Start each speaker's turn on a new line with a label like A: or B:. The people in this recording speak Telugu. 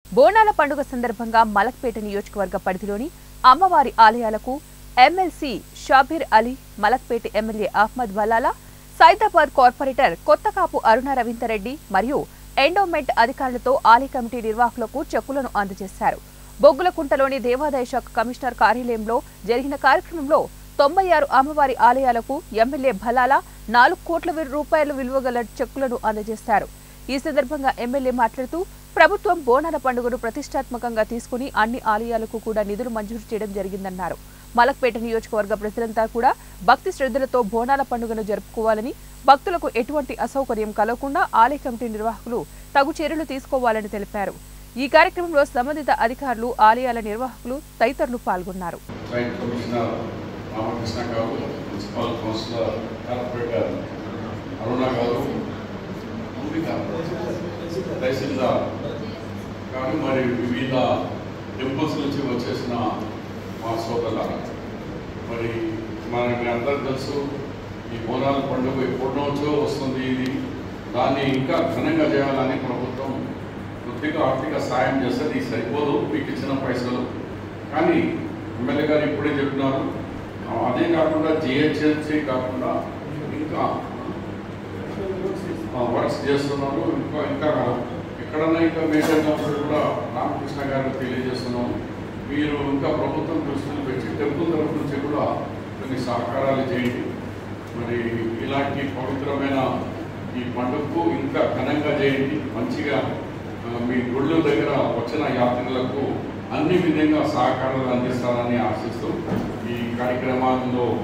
A: బోనాల పండుగ సందర్భంగా మలక్పేట నియోజకవర్గ పరిధిలోని అమ్మవారి ఆలయాలకు MLC Shabbir Ali Malakpet MLA Ahmed Balala Saidabad corporator Kothakapu Aruna Ravinder Reddy మరియు ఎండోమెంట్ అధికారులతో ఆలయ కమిటీ నిర్వాహకులకు చెక్కులను అందజేశారు బొగ్గులకుంటలోని దేవాదాయ శాఖ కమిషనర్ కార్యాలయంలో జరిగిన కార్యక్రమంలో తొంభై ఆరు అమ్మవారి ఆలయాలకు ఎమ్మెల్యే భలాలా నాలుగు కోట్ల వి- రూపాయల విలువ గల చెక్కులను అందజేశారు ఈ సందర్భంగా ఎమ్మెల్యే మాట్లాడుతూ ప్రభుత్వం బోనాల పండుగను ప్రతిష్టాత్మకంగా తీసుకుని అన్ని ఆలయాలకు కూడా నిధులు మంజూరు చేయడం జరిగిందన్నారు మలక్పేట నియోజకవర్గ ప్రజలంతా కూడా భక్తి శ్రద్ధలతో బోనాల పండుగను జరుపుకోవాలని భక్తులకు ఎటువంటి అసౌకర్యం కలగకుండా ఆలయ కమిటీ నిర్వాహకులు తగు చర్యలు తీసుకోవాలని తెలిపారు ఈ కార్యక్రమంలో సంబంధిత అధికారులు ఆలయాల నిర్వాహకులు తదితరులు పాల్గొన్నారు
B: జాయింట్ కమిషనర్ రామకృష్ణ గారు మున్సిపల్ కౌన్సిలర్ కార్పొరేటర్ అరుణ గారు అంబిక తహసీల్దార్ కానీ మరి వివిధ టెంపుల్స్ నుంచి వచ్చేసిన మా సోదరుల మరి మనకి అందరికి తెలుసు ఈ బోనాల పండుగ ఎప్పటి నుంచో వస్తుంది ఇది దాన్ని ఇంకా ఘనంగా చేయాలని ప్రభుత్వం కొద్దిగా ఆర్థిక సాయం చేస్తే ఇది సరిపోదు మీకు ఇచ్చిన పైసలు కానీ ఎమ్మెల్యే గారు ఇప్పుడే చెప్పినారు ఆ, అదే కాకుండా జిహెచ్ఎంసీ కాకుండా ఇంకా వర్క్స్ చేస్తున్నారు ఇంకా ఇంకా ఎక్కడన్నా ఇంకా మేజర్ ఉన్నప్పుడు కూడా రామకృష్ణ గారికి తెలియజేస్తున్నాం మీరు ఇంకా ప్రభుత్వం దృష్టిని పెట్టి టెంపుల్ తరఫు నుంచి కూడా కొన్ని సహకారాలు చేయండి మరి ఇలాంటి పవిత్రమైన ఈ పండుగకు ఇంకా ఘనంగా చేయండి మంచిగా ఆ, మీ గుళ్ళ దగ్గర వచ్చిన యాత్రికులకు అన్ని విధంగా సహకారాలు అందిస్తారని ఆశిస్తూ ఈ కార్యక్రమాల్లో